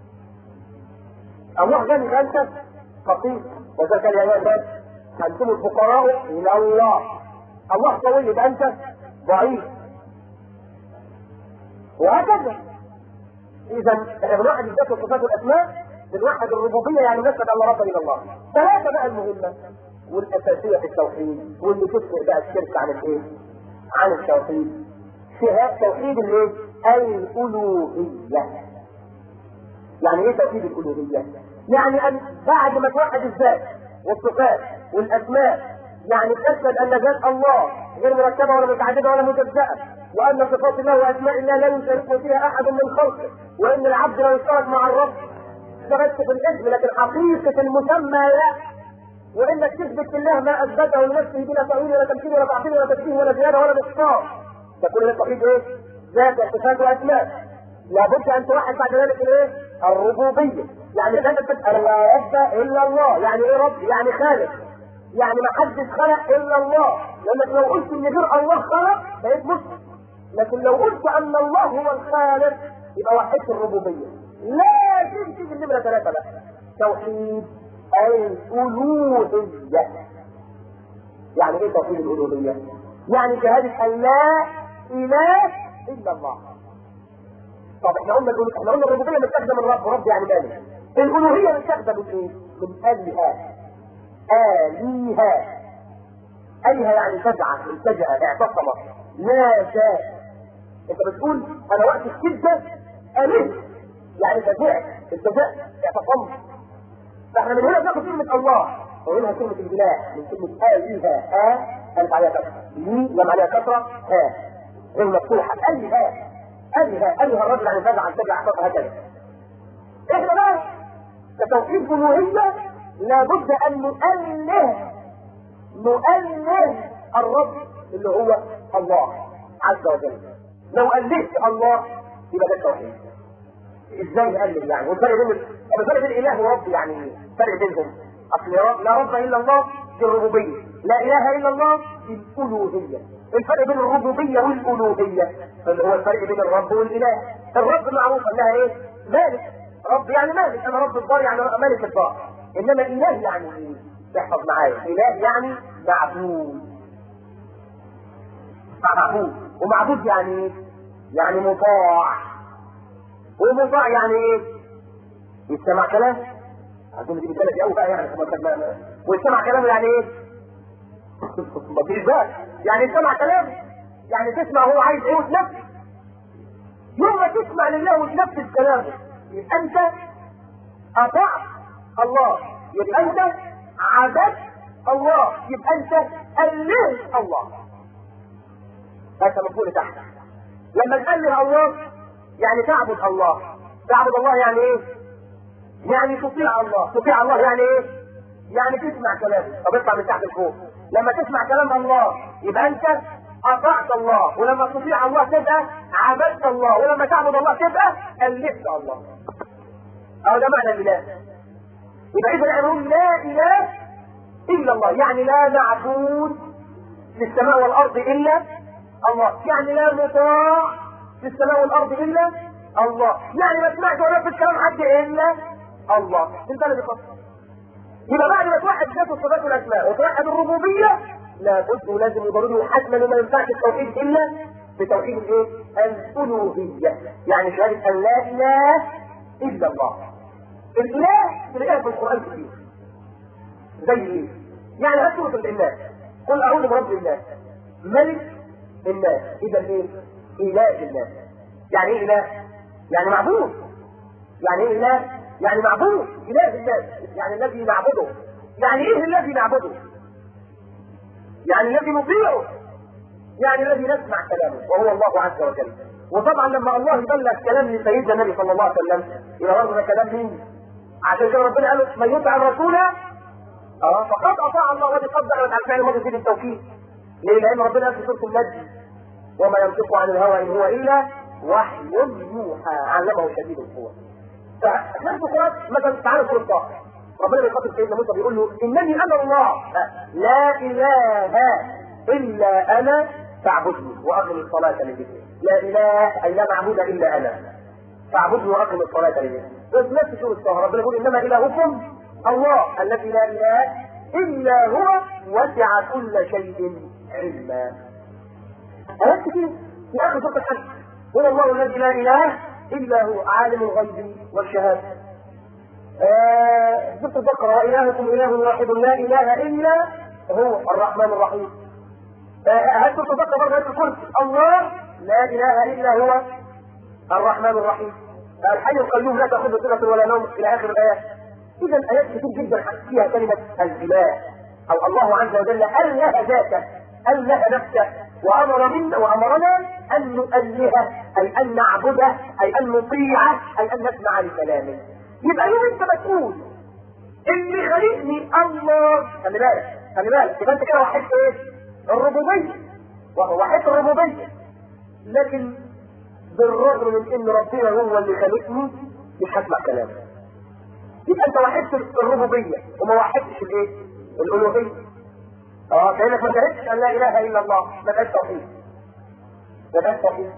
الله غني فانت فقير وذلك يا عباد انتم الفقراء الى الله الله قوي يبقى انت ضعيف وهكذا اذا احنا بنوحد الذات والصفات والاسماء بنوحد الربوبيه يعني نسبه ان رب الى الله ثلاثه بقى المهمه والاساسيه في التوحيد واللي تفرق بقى الشرك عن الايه؟ عن التوحيد شهاده توحيد الايه؟ الالوهيه يعني ايه توحيد الالوهيه؟ يعني ان بعد ما توحد الذات والصفات والاسماء يعني تشهد ان ذات الله غير مركبه ولا متعدده ولا مجزاه وان صفات الله واسماء الله لا يشارك فيها احد من خلقه وان العبد لا يشترك مع الرب ده بس في الاسم لكن حقيقه المسمى لا وانك تثبت لله ما اثبته لنفسه بلا تاويل ولا تمثيل ولا تعطيل ولا تشبيه ولا زياده ولا نقصان ده كل ده توحيد ايه؟ ذات وصفات واسماء لابد ان توحد بعد ذلك الايه؟ الربوبيه يعني لا تسال لا رب الا الله يعني ايه رب؟ يعني خالق يعني ما حدش خلق الا الله لانك لو قلت ان غير الله خلق بقيت مسلم لكن لو قلت ان الله هو الخالق يبقى وحدت الربوبيه لازم تيجي النمره ثلاثه بقى توحيد الالوهيه يعني ايه توحيد الالوهيه؟ يعني شهاده ان لا اله الا الله طب احنا قلنا احنا قلنا الربوبيه متاخده من رب رب يعني مالك الالوهيه متاخده من ايه؟ من الهه آلهة آلهة يعني فزع التجأ اعتصم ناشا انت بتقول انا وقت الشدة آله يعني فزعت التجأت اعتصمت فاحنا من هنا بناخد كلمة الله ومنها كلمة الإله من كلمة آلهة آ ألف عليها كسرة لي لم عليها كسرة ها غير مفتوحة آلهة آلهة آلهة الرجل يعني فزع التجأ اعتصم هكذا احنا بقى كتوحيد ألوهية لابد ان نؤله نؤله الرب اللي هو الله عز وجل لو ألهت الله يبقى ده التوحيد ازاي نأله يعني والفرق بين الفرق بين الاله ورب يعني ايه؟ فرق بينهم اصل لا رب الا الله في الربوبيه لا اله الا الله في الالوهيه الفرق بين الربوبيه والالوهيه اللي هو الفرق بين الرب والاله الرب معروف انها ايه مالك رب يعني مالك انا رب الدار يعني مالك الدار انما اله يعني ايه احفظ معايا اله يعني معبود معبود ومعبود يعني ايه يعني مطاع ومطاع يعني ايه يستمع كلام عايزين دي بلدي قوي بقى يعني ويستمع كلام يعني ايه مفيش بقى يعني يستمع كلام يعني تسمع هو عايز ايه وتنفذ يوم ما تسمع لله وتنفذ كلامه يبقى انت اطعت الله يبقى انت عبدت الله يبقى انت الهت الله هذا مفهوم تحت لما تأله الله يعني تعبد الله تعبد الله يعني ايه يعني تطيع الله تطيع الله يعني ايه يعني تسمع كلامه طب اطلع من تحت لفوق لما تسمع كلام الله يبقى انت اطعت الله ولما تطيع الله تبقى عبدت الله ولما تعبد الله تبقى الهت الله او ده معنى الاله يبقى اذا احنا نقول لا اله الا الله يعني لا معبود في السماء والارض الا الله يعني لا مطاع في السماء والارض الا الله يعني ما سمعت ولا في الكلام حد الا الله انت اللي بتفكر يبقى بعد ما توحد ذات الصفات والاسماء وتوحد الربوبيه لابد ولازم ضروري وحتما ما ينفعش التوحيد الا بتوحيد الايه؟ الالوهيه يعني شهاده ان لا اله الا الله الاله تلاقيها في القران كتير زي ايه؟ يعني هات سوره الناس قل اعوذ برب الناس ملك الناس اذا ايه؟ اله الناس يعني ايه اله؟ يعني معبود يعني ايه اله؟ يعني معبود اله الناس يعني الذي نعبده يعني ايه الذي نعبده؟ يعني الذي نطيعه يعني الذي نسمع كلامه وهو الله عز وجل وطبعا لما الله يبلغ كلام لسيدنا النبي صلى الله عليه وسلم يبقى برضه ده كلام مين؟ عشان كده ربنا قال من يطع الرسول اه فقد اطاع الله ودي قدر على الفعل الماضي في التوكيد ليه؟ لان ربنا قال في سوره النجم وما ينطق عن الهوى ان هو الا وحي يوحى علمه شديد القوى فنفس القران مثلا تعالى سوره طه ربنا بيخاطب سيدنا موسى بيقول له انني انا الله لا اله الا انا فاعبدني واقم الصلاه لذكري لا اله اي لا معبود الا انا فاعبدني واقم الصلاه لذكري بس نفس سوره الطه ربنا يقول انما الهكم الله الذي لا اله الا هو وسع كل شيء علما آيات كتير في آخر سورة الحج هو الله الذي لا إله إلا هو عالم الغيب والشهادة آه سورة البقرة وإلهكم إله واحد لا إله إلا هو الرحمن الرحيم آه سورة البقرة برضه آية الكرسي الله لا إله إلا هو الرحمن الرحيم الحي القيوم لا تأخذ سنة ولا نوم إلى آخر الآيات إذا آيات كتير جدا فيها كلمة الإله أو الله عز وجل أله ذاته أله نفسه وأمر منا وأمرنا أن نؤلهه أي أن نعبده أي أن نطيعه أي أن نسمع لكلامه يبقى يوم أنت بتقول اللي خلقني الله خلي بالك خلي بالك يبقى أنت كده وحدت إيه؟ الربوبية وحدت الربوبية لكن بالرغم من ان ربنا هو اللي خلقني مش هسمع كلامه يبقى انت وحدت الربوبيه وما وحدتش الايه؟ الالوهيه اه كانك ما شهدتش ان لا اله الا الله ما كانش توحيد ما كانش توحيد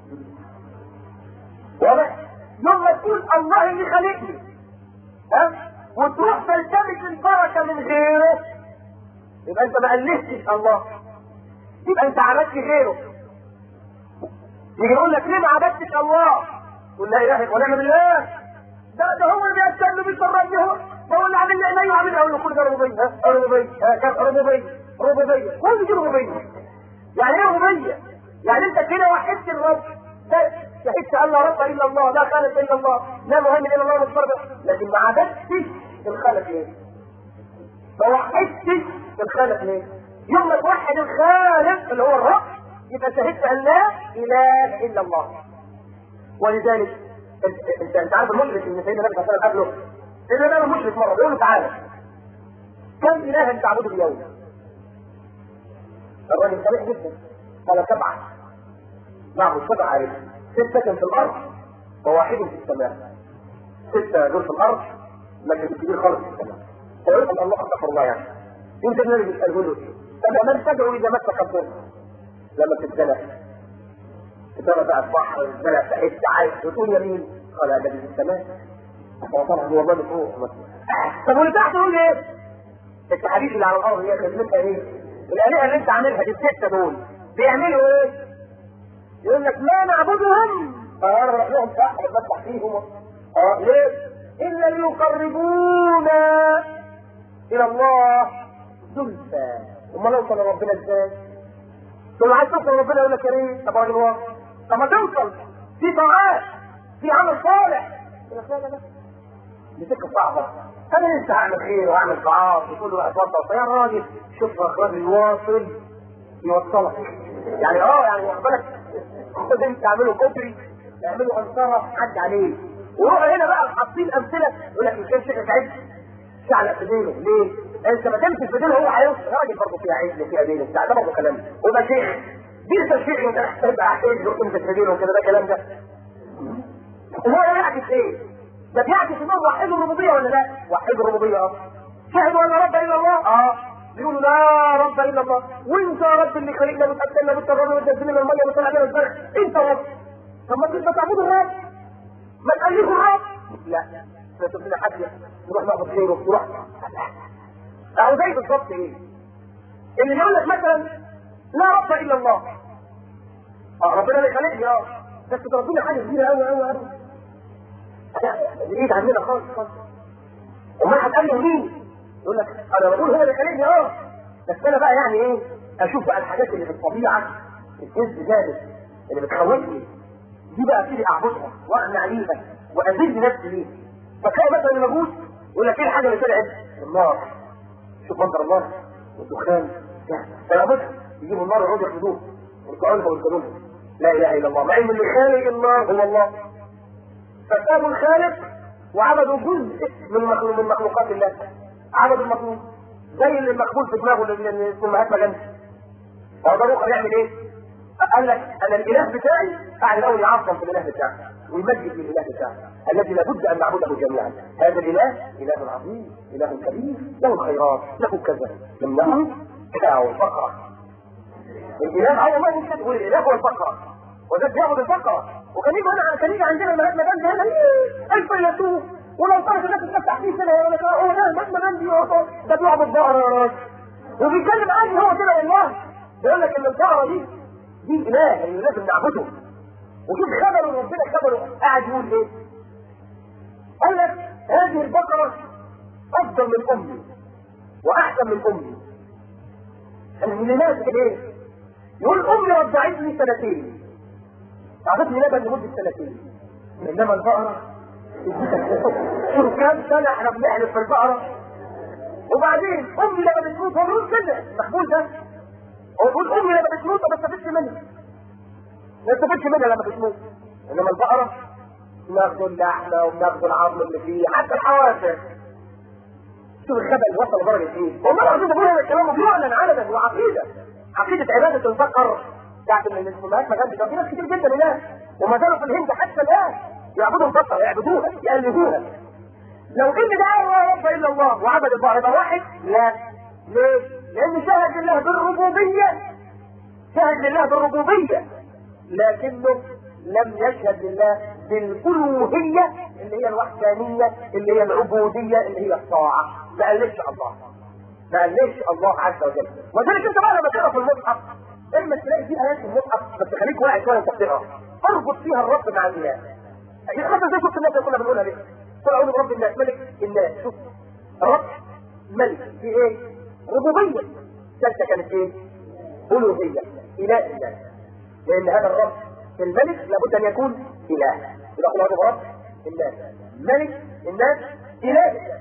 واضح؟ يوم ما تقول الله اللي خلقني ها وتروح تلتمس البركه من غيره يبقى انت ما الفتش الله يبقى انت عبدت غيره يجي يقول لك ليه ما عبدتش الله؟ قول لا اله الا ونعم بالله ده ده هو اللي بيتكلم بيشربني هو هو اللي عامل لي عيني وعامل لي اقول كل ده ربوبيه ها ربوبيه ها كم ربوبيه ربوبيه كل دي ربوبيه يعني ايه ربوبيه؟ يعني انت كده وحدت الرب ده شهدت ان لا رب الا الله لا خالق الا الله لا مهم الا الله مصدر لكن ما عبدتش الخالق ليه؟ ما وحدتش الخالق ليه؟ يوم ما توحد الخالق اللي هو الرب يبقى شهدت ان لا اله الا الله ولذلك انت انت, انت عارف المشرك ان سيدنا النبي صلى الله عليه وسلم قبله سيدنا النبي مشرك مره بيقول له تعالى كم الها تعبده اليوم؟ الراجل صريح جدا قال سبعه معه سبعه عرف سته في الارض وواحد في السماء سته دول في الارض لكن الكبير خالص في السماء فيقول الله استغفر الله يعني انت النبي بيساله له طب من تدعو اذا مسك الضر لما تتزنق تتزنق بقى البحر الزنق تحس عايز وتقول يمين قال الذي في السماء هو طبعا هو الله فوق طب واللي تحت يقول ايه؟ التحاليف اللي على الارض هي خدمتها ايه؟ الالهه اللي انت عاملها دي السته دول بيعملوا ايه؟ يقول لك لا نعبدهم اه انا بروح لهم صح بتمسح فيهم اه ليه؟ الا ليقربونا الى الله زلفى امال نوصل لربنا ازاي؟ تقول عايز توصل لربنا يقول لك يا ريت طب راجل واقف طب ما توصل في طاعات في عمل صالح يقول لك لا لا لا دي سكه صعبه انا لسه هعمل خير واعمل طاعات وكل واحد وصل يا راجل شوف اخراج الواصل يوصلك يعني اه يعني واخد بالك خد انت تعملوا كوبري تعملوا انصاره حد عليه وروح هنا بقى حاطين امثله يقول لك مش كان شيخ سعيد شعلق في دينه ليه؟ انت ما تمسك في دينه هو هيوصل راجل برضه فيها عيد وفيها دين بتاع ده برضه كلام ويبقى شيخ دي تشريع وانت تبقى عيد وتمسك في دينه وكده ده كلام ده هو يعكس ايه؟ ده بيعكس انهم وحدوا الربوبيه ولا لا؟ وحدوا الربوبيه اه شهدوا ان لا رب الا الله اه يقولوا لا رب الا الله وانت يا رب اللي خلقنا بتاكلنا بتطرنا وتنزلنا الميه وطلع لنا الزرع انت رب طب ما تبقى تعبدوا الرب ما تألفوا الرب لا لا تبقى حد نروح ناخد خيره نروح اهو زي بالظبط ايه اللي يقول لك مثلا لا رب الا الله اه ربنا اللي خلقني اه بس ربنا حاجه كبيره قوي قوي قوي بعيد عننا خالص خالص امال هتقابله مين؟ يقول لك انا بقول هو اللي خلقني اه بس انا بقى يعني ايه اشوف بقى الحاجات اللي في الطبيعه الجنس ذلك اللي بتخوفني دي بقى ابتدي اعبدها واقنع ليها واذل نفسي ليها فتلاقي مثلا المجوس يقول لك ايه الحاجه اللي طلعت؟ النار شوف منظر النار والدخان فيعبدها يجيبوا النار يقعدوا ياخدوها والقرآن والقانون لا اله الا الله مع ان اللي خالق النار هو الله فسابوا الخالق وعبدوا جزء من مخلوق من مخلوقات الله عبدوا المخلوق زي اللي مقبول في دماغه اللي اسمه مهاتما جاندي هو ده روح يعمل ايه؟ قال لك انا الاله بتاعي قاعد الاول يعظم في الاله بتاعي ويمجد في الاله بتاعي الذي لابد ان نعبده جميعا هذا الاله اله عظيم اله كبير له الخيرات له كذا يمنعه بتاعه الفقره الاله اه والله مش كده والاله هو البقره وده بياخد البقره وكان يجي هنا كان يجي عندنا المهاتما جاندي هنا إيه، الفيلسوف ولو طلعت الناس تفتح فيه كده يقول لك هو ده المهاتما جاندي هو ده بيعبد بقره يا راجل وبيتكلم عادي هو كده والله بيقول لك ان البقره دي دي اله اللي لازم نعبده وشوف خبره ربنا خبره قاعد يقول ايه قال لك هذه البقره افضل من امي واحسن من امي اللي ناس ايه يقول امي رضعتني سنتين اعطتني لبن لمده سنتين انما البقره شوف كام سنه احنا بنحلف في البقره وبعدين امي لما بتموت هو بيقول كده مقبول ده هو بيقول امي لما بتموت ما بستفدش منها ما بستفدش منها لما بتموت انما البقره بناخد اللحمه وبناخد العظم اللي فيه حتى الحوافر شوف الخبل وصل لدرجه ايه والله العظيم بقول هذا الكلام بيعلن علنا وعقيده عقيده عباده البقر بتاعت الامهات ما كانش في ناس كتير جدا هناك وما زالوا في الهند حتى الان يعبدوا البقر يعبدوها يألهوها لو ان ده لا رب الا الله وعبد البقر يبقى واحد لا ليه؟ لان شهد لله بالربوبيه شهد لله بالربوبيه لكنه لم يشهد لله بالالوهيه اللي هي الوحدانيه اللي هي العبوديه اللي هي الطاعه ما قالش الله ما قالش الله عز وجل وذلك انت بقى لما تقرا في المصحف اما تلاقي في ايات في المصحف بس خليك واعي شويه وانت بتقرا اربط فيها الرب مع الاله يعني حتى زي شفت الناس اللي كنا بنقولها ليه قل اعوذ برب الناس ملك الناس شوف رب ملك في ايه ربوبيه ثالثه كانت ايه الوهيه اله الناس لان هذا الرب الملك لابد ان يكون اله يبقى قل اعوذ برب الناس ملك الناس اله الناس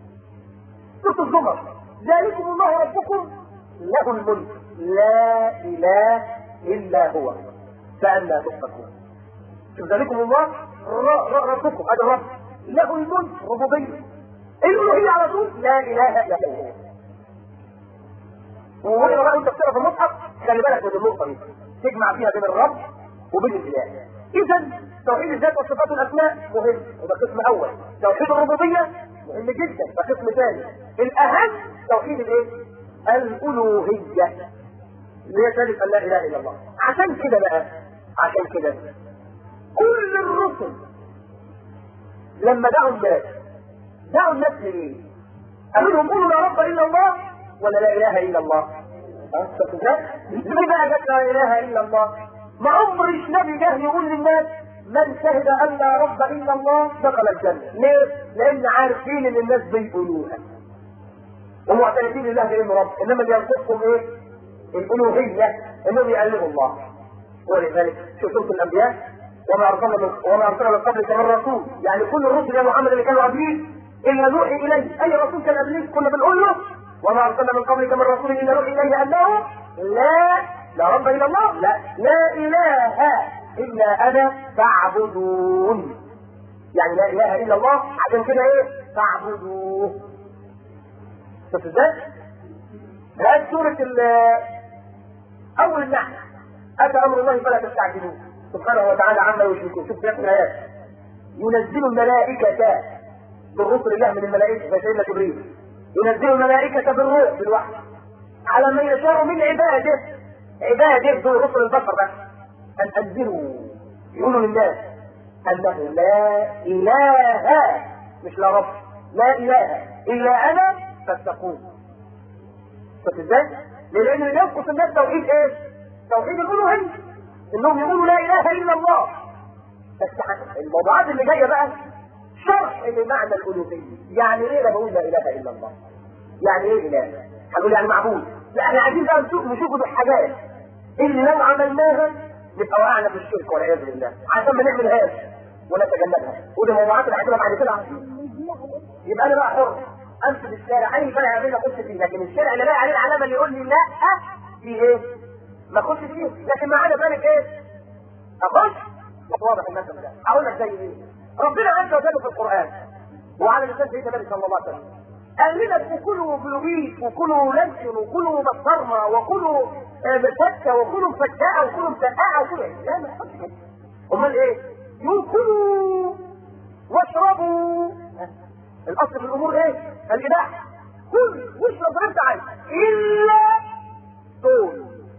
سوره الزمر ذلكم الله ربكم له الملك لا اله الا هو فأنا تؤفكون شوف ذلكم الله ربكم هذا الرب له الملك ربوبيه الالوهيه على طول لا اله الا هو وهنا بقى انت بتقرا في المصحف خلي بالك من النقطه دي تجمع فيها بين الرب وبين الاله اذا توحيد الذات والصفات والاسماء مهم وده قسم اول توحيد الربوبيه مهم جدا ده قسم ثاني الاهم توحيد الايه الالوهيه اللي هي ثالث ان لا اله الا الله عشان كده بقى عشان كده كل الرسل لما دعوا الناس دعوا الناس ليه؟ قالوا لهم قولوا لا رب الا الله ولا لا اله الا الله؟ ليه بقى جت لا اله الا الله؟ ما عمرش نبي جه يقول للناس من شهد ان لا رب الا الله دخل الجنه، ليه؟ لان عارفين ان الناس بيقولوها. ومعترفين لله بانه رب، انما اللي ينقصهم ايه؟ الالوهيه انهم يألهوا الله. ولذلك شوف سوره الانبياء وما ارسلنا من وما ارسلنا من قبلك من رسول يعني كل الرسل يا محمد اللي كانوا قبليك الا نوحي اليه اي رسول كان قبليك كنا بنقول له وما ارسلنا من قبلك من رسول الا نوحي اليه انه لا لا رب الا الله لا لا اله الا انا فاعبدون يعني لا اله الا الله عشان كده ايه فاعبدوه شفت ازاي؟ هذه سورة أول النحل أتى أمر الله فلا تستعجلوه سبحانه وتعالى عما يشركون شوف في الآيات ينزل الملائكة بالرسل الله من الملائكة زي سيدنا جبريل ينزل الملائكة بالروح بالوحي على من يشاء من عباده عباده دول رسل البشر بس أن أنذروا يقولوا للناس أنه لا إله مش لا رب لا إله إلا أنا فاتقون شفت ازاي؟ لأن اللي ينقص الناس توحيد إيه؟ توحيد الألوهية إنهم يقولوا لا إله إلا الله بس الموضوعات اللي جاية بقى شرح لمعنى الألوهية يعني إيه أنا بقول لا إله إلا الله؟ يعني إيه إله؟ هنقول يعني معبود لا احنا عايزين بقى نشوف نشوف الحاجات اللي لو عملناها نبقى وقعنا في الشرك والعياذ بالله عشان ما نعملهاش ونتجنبها ودي موضوعات اللي هتبقى بعد كده يبقى انا بقى حر امشي في الشارع اي شارع بين اخش فيه لكن الشارع اللي لاقي عليه العلامه اللي يقول لي لا في ايه؟ ما اخش فيه لكن ما عدا ذلك ايه؟ اخش مش واضح المثل ده هقول لك زي ايه؟ ربنا عز وجل في القران وعلى لسان سيدنا النبي صلى الله عليه وسلم قال لنا كلوا بلوبيت وكلوا لنشن وكلوا بصرمة وكلوا بشكة وكلوا فتاة وكلوا مسقعة وكلوا لا ما تحطش كده امال ايه؟ يقول كلوا واشربوا الاصل في الامور ايه؟ الاباحة كل واشرب انت عايز الا دول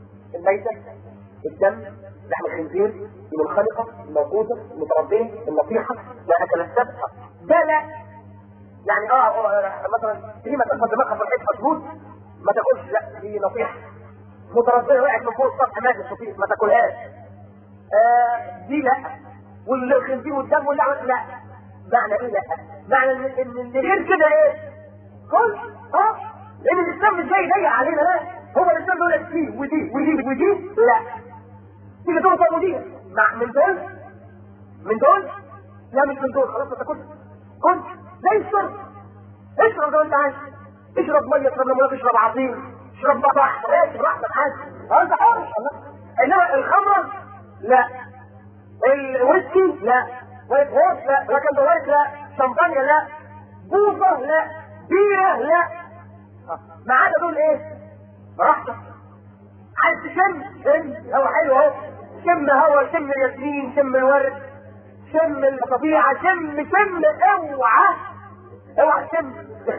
الميتة الدم لحم الخنزير المنخنقة الموقوفة المتربية النصيحة ما أكل السبع ده لا يعني اه, آه مثلا تيجي ما تاخد دماغها في الحيط مسدود ما تاكلش لا دي نصيحة متربية وقعت من فوق السطح ماتت شوفي ما تاكلهاش آه دي لا والخنزير والدم واللحم لا معنى ايه لا معنى ان ان اللي غير كده ايه كل اه لان الاسلام مش جاي ضيق علينا لا هو الاسلام بيقول لك دي ودي ودي ودي لا تيجي توصل ودي مع من دول من دول لا مش من دول خلاص ما تاكلش كل زي الشرب اشرب زي ما انت عايز اشرب ميه اشرب ليمونات اشرب عصير اشرب بطح اشرب براحتك عادي انت حر انما الخمر لا الويسكي لا وايت هورس لا لكن دوايت لا شمبانيا لا بوظة لا بيرة لا ما عدا دول ايه براحتك عايز تشم شم هو حلو اهو شم هوا شم الياسمين شم الورد شم الطبيعة شم شم اوعى اوعى شم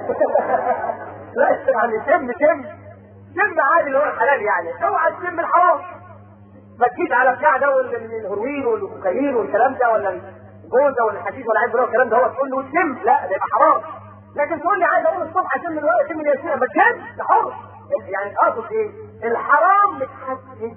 لا يعني شم شم شم عادي اللي هو الحلال يعني اوعى تشم الحرام ما تجيش على بتاع ده الهروين والكوكايين والكلام ده ولا الجوزه ولا الحشيش ولا عايز الكلام ده هو تقول له شم لا ده يبقى حرام لكن تقول لي عايز اقول الصبح اشم الورق اشم الياسمين ما تشم ده حر يعني اقصد ايه؟ الحرام متحسن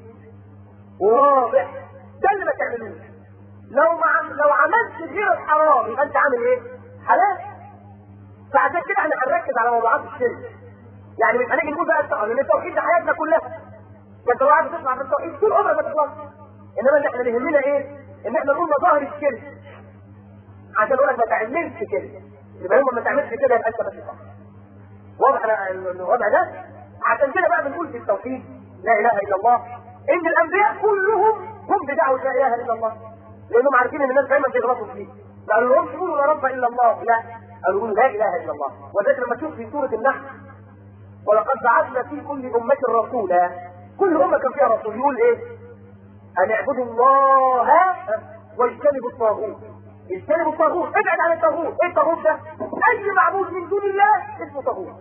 واضح ده اللي ما تعملوش لو ما لو عملت غير الحرام يبقى انت عامل ايه؟ حلال فعشان كده احنا هنركز على موضوعات الشرك يعني مش هنيجي نقول بقى التوحيد لان التوحيد ده حياتنا كلها انت لو قاعد تسمع في التوحيد طول عمرك ما تخلص انما اللي احنا بيهمنا ايه؟ ان احنا نقول مظاهر الشرك عشان اقول لك ما تعملش كده يبقى هم ما تعملش كده يبقى انت بس صح واضح الوضع ده عشان كده بقى بنقول في التوحيد لا اله الا الله ان الانبياء كلهم هم بدعوه لا اله الا الله لانهم عارفين ان الناس دايما بيغلطوا فيه ما قالوا لهمش قولوا لا رب الا الله لا قالوا لا اله الا الله وذلك لما تشوف في سوره النحل ولقد بعثنا في كل امه رسولا كل امه كان فيها رسول يقول ايه ان اعبدوا الله واجتنبوا الطاغوت اجتنبوا الطاغوت ابعد عن الطاغوت ايه الطاغوت ده اي معبود من دون الله اسمه طاغوت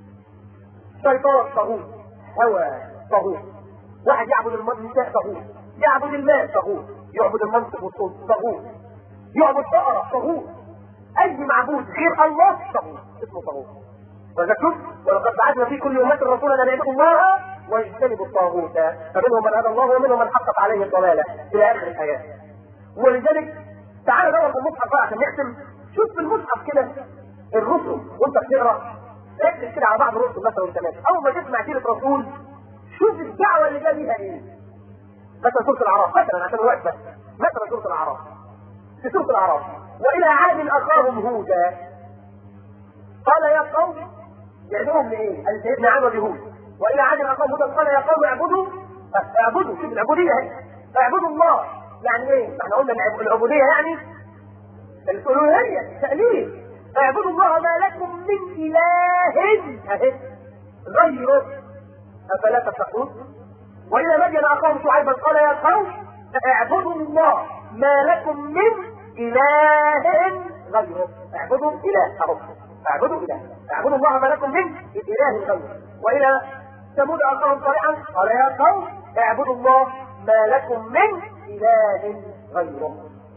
شيطان طاغوت هوى طاغوت واحد يعبد النساء طاغوت يعبد المال طاغوت يعبد المنصب والسلطه طاغوت يعبد بقره طاغوت اي معبود غير الله طاغوت اسمه طاغوت فذكرت ولقد بعثنا في كل امه رسولا ان يعبدوا الله واجتنبوا الطاغوت فمنهم من هدى الله ومنهم من حقت عليه الضلاله الى اخر الايات ولذلك تعالى دور في المصحف بقى عشان نختم شوف في المصحف كده الرسل وانت بتقرا ركز كده على بعض الرسل مثلا وانت ماشي اول ما تسمع سيره رسول شوف الدعوه اللي جاء بيها ايه مثلا سوره الاعراف مثلا عشان الوقت بس مثلا سوره الاعراف في سوره الاعراف والى عاد اخاهم هودا قال يا قوم يدعوهم لايه؟ قال سيدنا عاد ويهود والى عاد اخاهم هودا قال يا قوم اعبدوا اعبدوا شوف العبوديه اهي اعبدوا الله يعني ايه؟ احنا قلنا العبوديه يعني الالوهيه التاليف اعبدوا الله ما لكم من اله اهي غيره افلا تتقون والى مدين اخاهم شعيبا قال يا قوم اعبدوا الله ما لكم من اله غيره اعبدوا اله اهو اعبدوا اله اعبدوا الله ما لكم من اله غيره والى ثمود اخاهم صالحا قال يا قوم اعبدوا الله ما لكم من اله غيره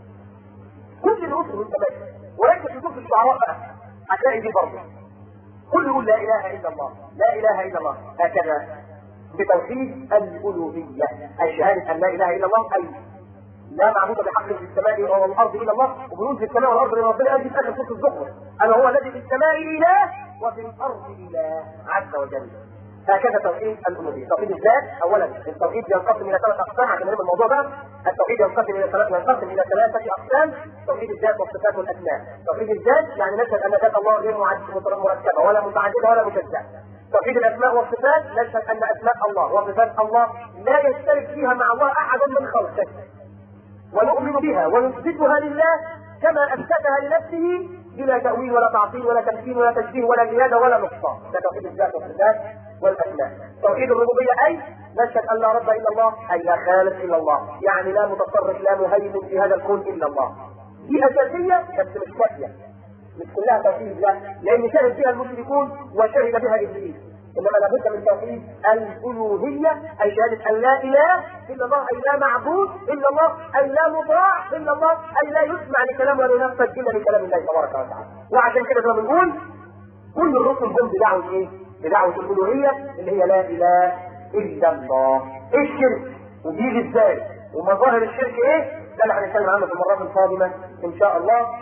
كل الرسل وانت ماشي وركز في سوره الشعراء بقى هتلاقي دي برضه كل يقول لا اله الا الله لا اله الا الله هكذا بتوحيد الالوهيه اي شهاده ان لا اله الا الله اي لا معبود بحق في السماء والارض الا الله وبنقول في السماء والارض الا ربنا قال في اخر سوره الزخرف انا هو الذي في السماء اله وفي الارض اله عز وجل هكذا توحيد الالوهيه توحيد الذات اولا التوحيد ينقسم الى ثلاث اقسام عشان نفهم الموضوع ده التوحيد ينقسم الى ثلاث ينقسم الى ثلاثه اقسام توحيد الذات والصفات والاسماء توحيد الذات يعني نشهد ان ذات الله غير مركبه ولا متعدده ولا مجزاه توحيد الاسماء والصفات نشهد ان اسماء الله وصفات الله لا يشترك فيها مع الله احد من خلقه ونؤمن بها ونثبتها لله كما اثبتها لنفسه بلا تاويل ولا تعطيل ولا تمثيل ولا تشبيه ولا زياده ولا نقصان ده توحيد الذات والصفات والاسماء توحيد الربوبيه اي نشهد ان لا رب الا الله اي لا خالق الا الله يعني لا متصرف لا مهيمن في هذا الكون الا الله دي اساسيه بس مش كافيه مش كلها توحيد لا لان شهد بها المشركون وشهد بها ابليس انما لابد من توحيد الالوهيه اي شهاده ان لا اله الا الله اي لا معبود الا الله اي لا مطاع الا الله اي لا يسمع لكلام ولا ينفذ الا لكلام الله تبارك وتعالى وعشان كده زي ما بنقول كل الرسل هم بدعوه ايه؟ بدعوه الالوهيه اللي هي لا اله الا الله ايه الشرك؟ وبيجي ازاي؟ ومظاهر الشرك ايه؟ ده اللي هنتكلم عنه في المرات القادمه ان شاء الله